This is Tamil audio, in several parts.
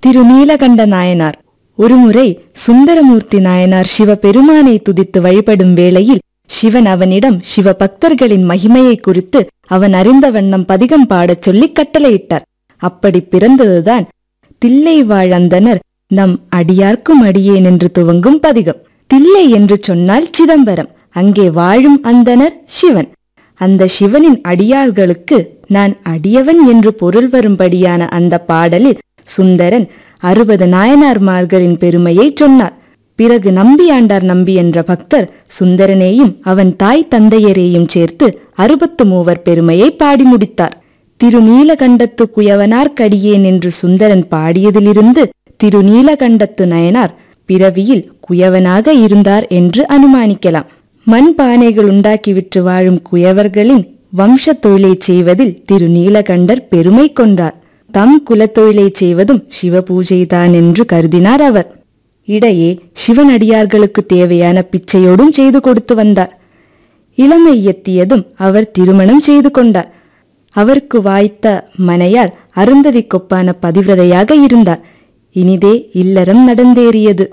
திருநீலகண்ட நாயனார் ஒருமுறை சுந்தரமூர்த்தி நாயனார் சிவபெருமானை துதித்து வழிபடும் வேளையில் சிவன் அவனிடம் சிவ பக்தர்களின் மகிமையை குறித்து அவன் அறிந்த வண்ணம் பதிகம் பாடச் சொல்லி கட்டளையிட்டார் அப்படி பிறந்ததுதான் தில்லை வாழந்தனர் நம் அடியார்க்கும் அடியேன் என்று துவங்கும் பதிகம் தில்லை என்று சொன்னால் சிதம்பரம் அங்கே வாழும் அந்தனர் சிவன் அந்த சிவனின் அடியார்களுக்கு நான் அடியவன் என்று பொருள் வரும்படியான அந்த பாடலில் சுந்தரன் அறுபது நாயனார்மார்களின் பெருமையை சொன்னார் பிறகு நம்பியாண்டார் நம்பி என்ற பக்தர் சுந்தரனேயும் அவன் தாய் தந்தையரையும் சேர்த்து அறுபத்து மூவர் பெருமையை பாடி முடித்தார் திருநீலகண்டத்து குயவனார் கடியேன் என்று சுந்தரன் பாடியதிலிருந்து திருநீலகண்டத்து நயனார் பிறவியில் குயவனாக இருந்தார் என்று அனுமானிக்கலாம் மண் பானைகள் உண்டாக்கி விற்று வாழும் குயவர்களின் வம்ச தொழிலைச் செய்வதில் திருநீலகண்டர் பெருமை கொண்டார் தம் குலத்தொழிலைச் செய்வதும் சிவபூஜைதான் என்று கருதினார் அவர் இடையே சிவனடியார்களுக்கு தேவையான பிச்சையோடும் செய்து கொடுத்து வந்தார் இளமை எத்தியதும் அவர் திருமணம் செய்து கொண்டார் அவருக்கு வாய்த்த மனையார் அருந்ததி கொப்பான பதிவிரதையாக இருந்தார் இனிதே இல்லறம் நடந்தேறியது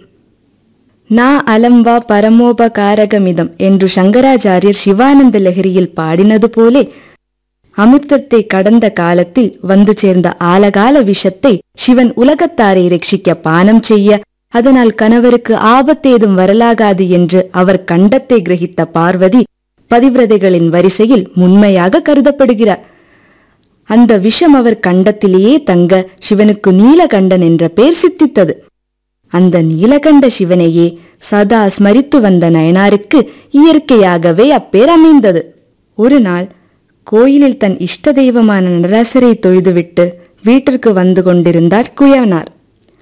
நா அலம்வா பரமோபகாரகமிதம் என்று சங்கராச்சாரியர் சிவானந்த லஹரியில் பாடினது போலே அமிர்தத்தை கடந்த காலத்தில் வந்து சேர்ந்த ஆலகால விஷத்தை சிவன் உலகத்தாரை ரட்சிக்க பானம் செய்ய அதனால் கணவருக்கு ஆபத்தேதும் வரலாகாது என்று அவர் கண்டத்தை கிரகித்த பார்வதி பதிவிரதைகளின் வரிசையில் முன்மையாக கருதப்படுகிறார் அந்த விஷம் அவர் கண்டத்திலேயே தங்க சிவனுக்கு நீலகண்டன் என்ற பெயர் சித்தித்தது அந்த நீலகண்ட சிவனையே சதா ஸ்மரித்து வந்த நயனாருக்கு இயற்கையாகவே அப்பேர் அமைந்தது ஒரு நாள் கோயிலில் தன் இஷ்ட தெய்வமான நடராசரை தொழுதுவிட்டு வீட்டிற்கு வந்து கொண்டிருந்தார் குயவனார்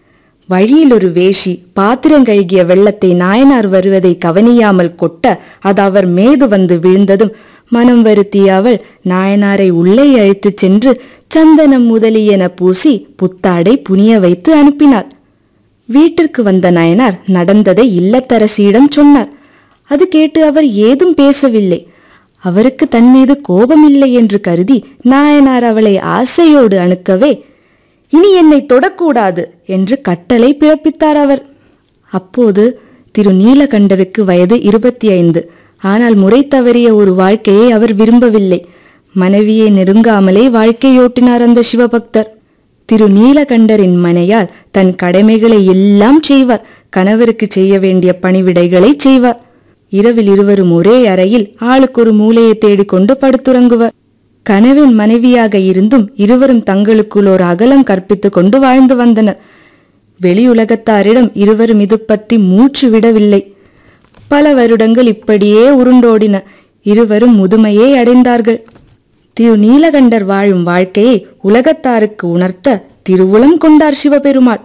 வழியில் ஒரு வேஷி பாத்திரங்கழுகிய வெள்ளத்தை நாயனார் வருவதை கவனியாமல் கொட்ட அது அவர் மேது வந்து விழுந்ததும் மனம் வருத்திய அவள் நாயனாரை உள்ளே அழைத்துச் சென்று சந்தனம் முதலியன பூசி புத்தாடை புனிய வைத்து அனுப்பினாள் வீட்டிற்கு வந்த நயனார் நடந்ததை இல்லத்தரசியிடம் சொன்னார் அது கேட்டு அவர் ஏதும் பேசவில்லை அவருக்கு தன் மீது கோபமில்லை என்று கருதி நாயனார் அவளை ஆசையோடு அணுக்கவே இனி என்னை தொடக்கூடாது என்று கட்டளை பிறப்பித்தார் அவர் அப்போது திரு நீலகண்டருக்கு வயது இருபத்தி ஐந்து ஆனால் முறை தவறிய ஒரு வாழ்க்கையை அவர் விரும்பவில்லை மனைவியை நெருங்காமலே வாழ்க்கையோட்டினார் அந்த சிவபக்தர் திரு நீலகண்டரின் மனையால் தன் கடமைகளை எல்லாம் செய்வார் கணவருக்கு செய்ய வேண்டிய பணிவிடைகளை செய்வார் இரவில் இருவரும் ஒரே அறையில் ஆளுக்கு ஒரு மூலையை தேடிக்கொண்டு படுத்துறங்குவர் கணவன் மனைவியாக இருந்தும் இருவரும் தங்களுக்குள் ஒரு அகலம் கற்பித்துக் கொண்டு வாழ்ந்து வந்தனர் வெளியுலகத்தாரிடம் இருவரும் இது பற்றி மூச்சு விடவில்லை பல வருடங்கள் இப்படியே உருண்டோடின இருவரும் முதுமையே அடைந்தார்கள் திரு நீலகண்டர் வாழும் வாழ்க்கையை உலகத்தாருக்கு உணர்த்த திருவுளம் கொண்டார் சிவபெருமாள்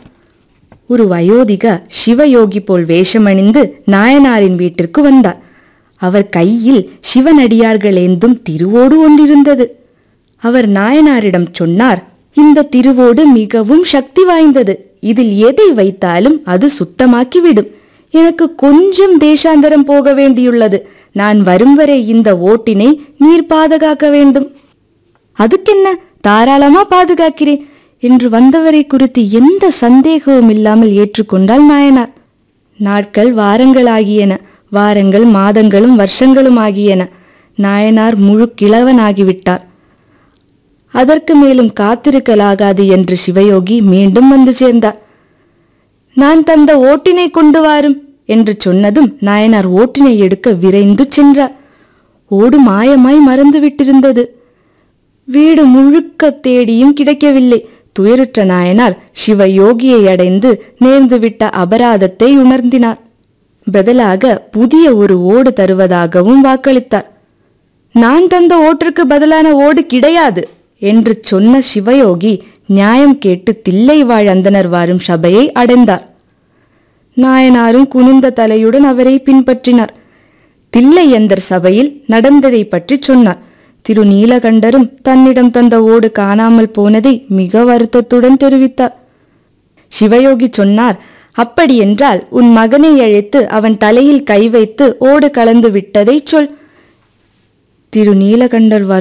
ஒரு வயோதிக சிவயோகி போல் வேஷமணிந்து நாயனாரின் வீட்டிற்கு வந்தார் அவர் கையில் சிவனடியார்கள் ஏந்தும் திருவோடு ஒன்றிருந்தது அவர் நாயனாரிடம் சொன்னார் இந்த திருவோடு மிகவும் சக்தி வாய்ந்தது இதில் எதை வைத்தாலும் அது சுத்தமாக்கிவிடும் எனக்கு கொஞ்சம் தேசாந்தரம் போக வேண்டியுள்ளது நான் வரும் வரை இந்த ஓட்டினை நீர் பாதுகாக்க வேண்டும் அதுக்கென்ன தாராளமா பாதுகாக்கிறேன் என்று வந்தவரை குறித்து எந்த சந்தேகமும் இல்லாமல் ஏற்றுக்கொண்டாள் நாயனார் நாட்கள் வாரங்களாகியன வாரங்கள் மாதங்களும் வருஷங்களும் ஆகியன நாயனார் முழு கிழவனாகிவிட்டார் அதற்கு மேலும் காத்திருக்கலாகாது என்று சிவயோகி மீண்டும் வந்து சேர்ந்தார் நான் தந்த ஓட்டினை கொண்டு வாரும் என்று சொன்னதும் நாயனார் ஓட்டினை எடுக்க விரைந்து சென்றார் ஓடு மாயமாய் மறந்துவிட்டிருந்தது வீடு முழுக்க தேடியும் கிடைக்கவில்லை துயருற்ற நாயனார் சிவயோகியை அடைந்து நேர்ந்துவிட்ட அபராதத்தை உணர்ந்தினார் பதிலாக புதிய ஒரு ஓடு தருவதாகவும் வாக்களித்தார் நான் தந்த ஓட்டிற்கு பதிலான ஓடு கிடையாது என்று சொன்ன சிவயோகி நியாயம் கேட்டு தில்லை வாழ் அந்தனர் வாரும் சபையை அடைந்தார் நாயனாரும் குனிந்த தலையுடன் அவரை பின்பற்றினார் தில்லையந்தர் சபையில் நடந்ததை பற்றி சொன்னார் திரு நீலகண்டரும் தன்னிடம் தந்த ஓடு காணாமல் போனதை மிக வருத்தத்துடன் தெரிவித்தார் சிவயோகி சொன்னார் அப்படியென்றால் உன் மகனை அழைத்து அவன் தலையில் கை வைத்து ஓடு கலந்து விட்டதை சொல் திரு நீலகண்டர்